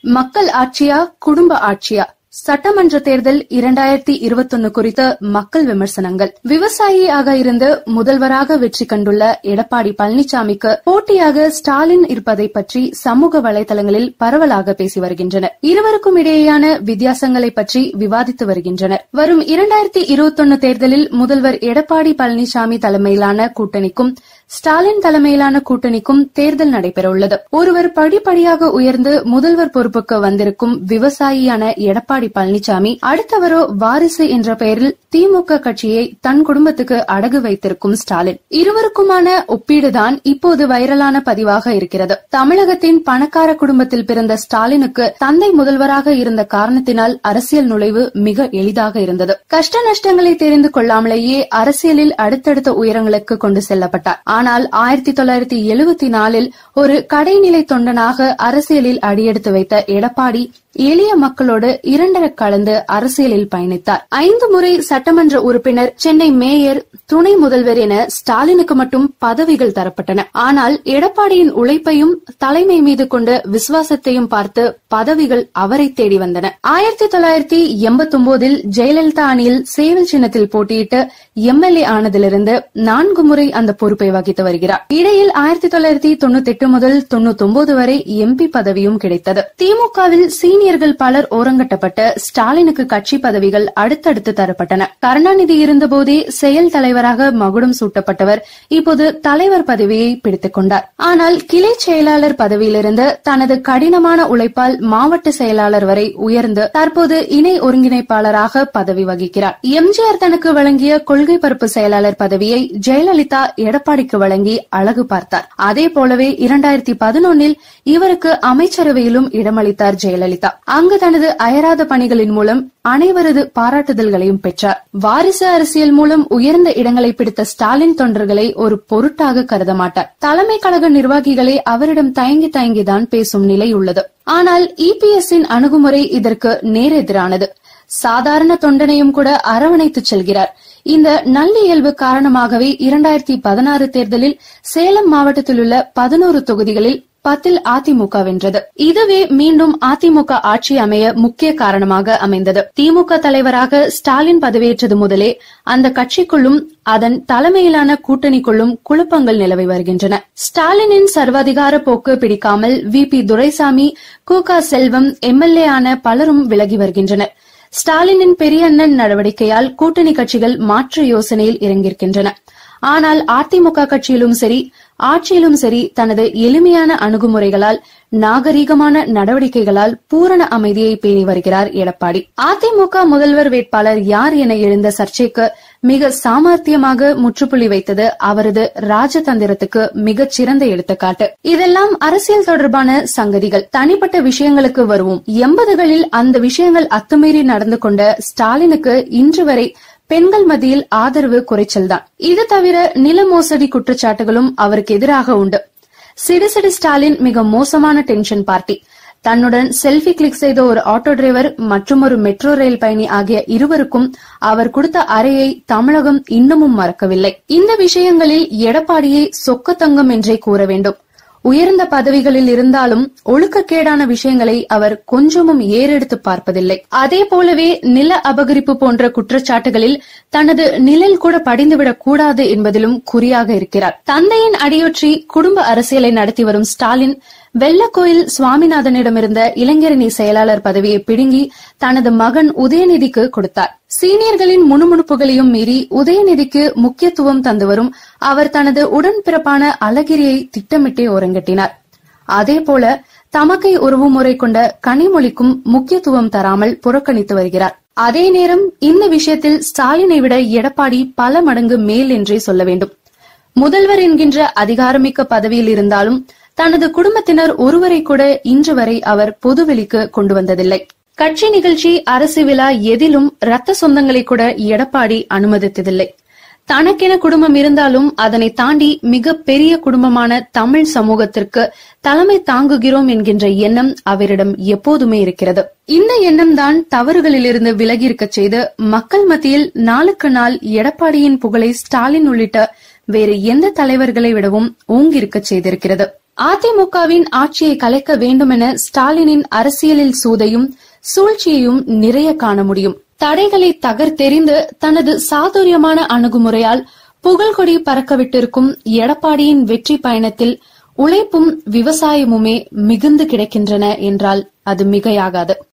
மக்கள் ஆட்சியா குடும்ப ஆட்சியா சட்டமன்ற தேர்தல் இரண்டாயிரத்தி இருபத்தொன்னு குறித்த மக்கள் விமர்சனங்கள் விவசாயியாக இருந்து முதல்வராக வெற்றி கண்டுள்ள எடப்பாடி பழனிசாமிக்கு போட்டியாக ஸ்டாலின் இருப்பதை பற்றி சமூக வலைதளங்களில் பரவலாக பேசி வருகின்றனர் இருவருக்கும் இடையேயான வித்தியாசங்களை பற்றி விவாதித்து வருகின்றனர் வரும் இரண்டாயிரத்தி இருபத்தொன்னு தேர்தலில் முதல்வர் எடப்பாடி பழனிசாமி தலைமையிலான கூட்டணிக்கும் ஸ்டாலின் தலைமையிலான கூட்டணிக்கும் தேர்தல் நடைபெறவுள்ளது ஒருவர் படிப்படியாக உயர்ந்து முதல்வர் பொறுப்புக்கு வந்திருக்கும் விவசாயியான எடப்பாடி பழனிசாமி அடுத்தவரோ வாரிசு என்ற பெயரில் திமுக கட்சியை தன் குடும்பத்துக்கு அடகு வைத்திருக்கும் ஸ்டாலின் இருவருக்குமான ஒப்பீடுதான் இப்போது வைரலான பதிவாக இருக்கிறது தமிழகத்தின் பணக்கார குடும்பத்தில் பிறந்த ஸ்டாலினுக்கு தந்தை முதல்வராக இருந்த காரணத்தினால் அரசியல் நுழைவு மிக எளிதாக இருந்தது கஷ்ட நஷ்டங்களை தெரிந்து கொள்ளாமலேயே அரசியலில் அடுத்தடுத்த உயரங்களுக்கு கொண்டு செல்லப்பட்டார் ஆனால் ஆயிரத்தி தொள்ளாயிரத்தி எழுபத்தி நாலில் ஒரு கடைநிலை தொண்டனாக அரசியலில் அடியெடுத்து வைத்த எடப்பாடி எளிய மக்களோடு இரண்டர கலந்து அரசியலில் பயணித்தார் ஐந்து முறை சட்டமன்ற உறுப்பினர் சென்னை மேயர் துணை முதல்வர் என ஸ்டாலினுக்கு மட்டும் பதவிகள் தரப்பட்டன ஆனால் எடப்பாடியின் உழைப்பையும் தலைமை மீது கொண்ட விசுவாசத்தையும் பார்த்து பதவிகள் அவரை தேடி வந்தன ஆயிரத்தி தொள்ளாயிரத்தி எண்பத்தி ஒன்பதில் ஜெயலலிதா அணியில் சேவல் சின்னத்தில் போட்டியிட்டு எம்எல்ஏ ஆனதிலிருந்து நான்கு முறை அந்த பொறுப்பை வகித்து வருகிறார் இடையில் ஆயிரத்தி தொள்ளாயிரத்தி தொண்ணூத்தி எட்டு முதல் தொண்ணூத்தி ஒன்பது வரை எம்பி பதவியும் கிடைத்தது திமுகவில் சீனியர்கள் பலர் ஓரங்கட்டப்பட்டு ஸ்டாலினுக்கு கட்சி பதவிகள் அடுத்தடுத்து தரப்பட்டன கருணாநிதி இருந்தபோதே செயல் தலைவராக மகுடம் சூட்டப்பட்டவர் இப்போது தலைவர் பதவியை பிடித்துக் கொண்டார் ஆனால் கிளை செயலாளர் பதவியிலிருந்து தனது கடினமான உழைப்பால் மாவட்ட செயலாளர் வரை உயர்ந்து தற்போது இணை ஒருங்கிணைப்பாளராக பதவி வகிக்கிறார் எம்ஜிஆர் தனக்கு வழங்கிய கொள்கை பரப்பு செயலாளர் பதவியை ஜெயலலிதா எடப்பாடிக்கு வழங்கி அழகு பார்த்தார் அதே போலவே இரண்டாயிரத்தி பதினொன்னில் இவருக்கு அமைச்சரவையிலும் இடமளித்தார் ஜெயலலிதா அங்கு தனது அயராத பணிகளின் மூலம் அனைவரது பாராட்டுதல்களையும் பெற்றார் வாரிசு அரசியல் மூலம் உயர்ந்த இடங்களை பிடித்த ஸ்டாலின் தொண்டர்களை ஒரு பொருட்டாக கருத மாட்டார் தலைமை கழக நிர்வாகிகளே அவரிடம் தயங்கி தயங்கிதான் பேசும் நிலை உள்ளது ஆனால் இபிஎஸ்ஸின் அணுகுமுறை இதற்கு நேரெதிரானது சாதாரண தொண்டனையும் கூட அரவணைத்து செல்கிறார் இந்த நல்லியல்பு காரணமாகவே இரண்டாயிரத்தி பதினாறு தேர்தலில் சேலம் மாவட்டத்தில் உள்ள பதினோரு தொகுதிகளில் பத்தில் அதிமுக வென்றது இதுவே மீண்டும் அதிமுக ஆட்சி அமைய முக்கிய காரணமாக அமைந்தது திமுக தலைவராக ஸ்டாலின் பதவியேற்றது முதலே அந்த கட்சிக்குள்ளும் அதன் தலைமையிலான கூட்டணிக்குள்ளும் குழப்பங்கள் நிலவி வருகின்றன ஸ்டாலினின் சர்வாதிகார போக்கு பிடிக்காமல் வி பி துரைசாமி கு க செல்வம் எம்எல்ஏ ஆன பலரும் விலகி வருகின்றனர் ஸ்டாலினின் பெரிய அண்ணன் நடவடிக்கையால் கூட்டணி கட்சிகள் மாற்று யோசனையில் இறங்கியிருக்கின்றன ஆனால் அதிமுக கட்சியிலும் சரி ஆட்சியிலும் சரி தனது எளிமையான அணுகுமுறைகளால் நாகரீகமான நடவடிக்கைகளால் பூரண அமைதியை பேணி வருகிறார் எடப்பாடி அதிமுக முதல்வர் வேட்பாளர் யார் என எழுந்த சர்ச்சைக்கு மிக சாமர்த்தியமாக முற்றுப்புள்ளி வைத்தது அவரது ராஜதந்திரத்துக்கு மிகச் சிறந்த எடுத்துக்காட்டு இதெல்லாம் அரசியல் தொடர்பான சங்கதிகள் தனிப்பட்ட விஷயங்களுக்கு வருவோம் எண்பதுகளில் அந்த விஷயங்கள் அத்துமீறி நடந்து கொண்ட ஸ்டாலினுக்கு இன்று வரை பெண்கள் மத்தியில் ஆதரவு குறைச்சல்தான் இது தவிர நில மோசடி குற்றச்சாட்டுகளும் அவருக்கு எதிராக உண்டு சிடிசிடி ஸ்டாலின் மிக மோசமான டென்ஷன் பார்ட்டி தன்னுடன் செல்ஃபி கிளிக் செய்த ஒரு ஆட்டோ டிரைவர் மற்றும் ஒரு மெட்ரோ ரயில் பயணி ஆகிய இருவருக்கும் அவர் கொடுத்த அறையை தமிழகம் இன்னமும் மறக்கவில்லை இந்த விஷயங்களில் எடப்பாடியை சொக்கத்தங்கம் என்றே கூற வேண்டும் உயர்ந்த பதவிகளில் இருந்தாலும் ஒழுக்கக்கேடான விஷயங்களை அவர் கொஞ்சமும் ஏறெடுத்து பார்ப்பதில்லை அதே போலவே நில அபகரிப்பு போன்ற குற்றச்சாட்டுகளில் தனது நிழல் கூட படிந்துவிடக் கூடாது என்பதிலும் குறியாக இருக்கிறார் தந்தையின் அடியொற்றி குடும்ப அரசியலை நடத்தி வரும் ஸ்டாலின் வெள்ளக்கோயில் சுவாமிநாதனிடமிருந்த இளைஞரணி செயலாளர் பதவியை பிடுங்கி தனது மகன் உதயநிதிக்கு கொடுத்தார் சீனியர்களின் முணுமுணுப்புகளையும் மீறி உதயநிதிக்கு முக்கியத்துவம் தந்து வரும் அவர் தனது உடன்பிறப்பான அழகிரியை திட்டமிட்டே ஒரங்கட்டினார் அதேபோல தமக்கை உறவுமுறை கொண்ட கனிமொழிக்கும் முக்கியத்துவம் தராமல் புறக்கணித்து வருகிறார் அதே நேரம் இந்த விஷயத்தில் ஸ்டாலினை விட எடப்பாடி பல மடங்கு மேல் என்றே சொல்ல வேண்டும் முதல்வர் என்கின்ற அதிகாரமிக்க பதவியில் இருந்தாலும் தனது குடும்பத்தினர் ஒருவரை கூட இன்று வரை அவர் பொதுவெளிக்கு கொண்டு வந்ததில்லை கட்சி நிகழ்ச்சி அரசு விழா எதிலும் ரத்த சொந்தங்களை கூட எடப்பாடி அனுமதித்ததில்லை தனக்கென குடும்பம் இருந்தாலும் அதனை தாண்டி மிக பெரிய குடும்பமான தமிழ் சமூகத்திற்கு தலைமை தாங்குகிறோம் என்கின்ற எண்ணம் அவரிடம் எப்போதுமே இருக்கிறது இந்த எண்ணம் தான் தவறுகளிலிருந்து விலகி இருக்கச் செய்து மக்கள் மத்தியில் நாளுக்கு நாள் எடப்பாடியின் புகழை ஸ்டாலின் உள்ளிட்ட வேறு எந்த தலைவர்களை விடவும் ஓங்கியிருக்கச் செய்திருக்கிறது அதிமுகவின் ஆட்சியை கலைக்க வேண்டுமென ஸ்டாலினின் அரசியலில் சூதையும் சூழ்ச்சியையும் நிறைய காண முடியும் தடைகளை தகர்த்தெறிந்து தனது சாதுரியமான அணுகுமுறையால் புகழ்கொடி பறக்கவிட்டிருக்கும் எடப்பாடியின் வெற்றி பயணத்தில் உழைப்பும் விவசாயமுமே மிகுந்து கிடக்கின்றன என்றால் அது மிகையாகாது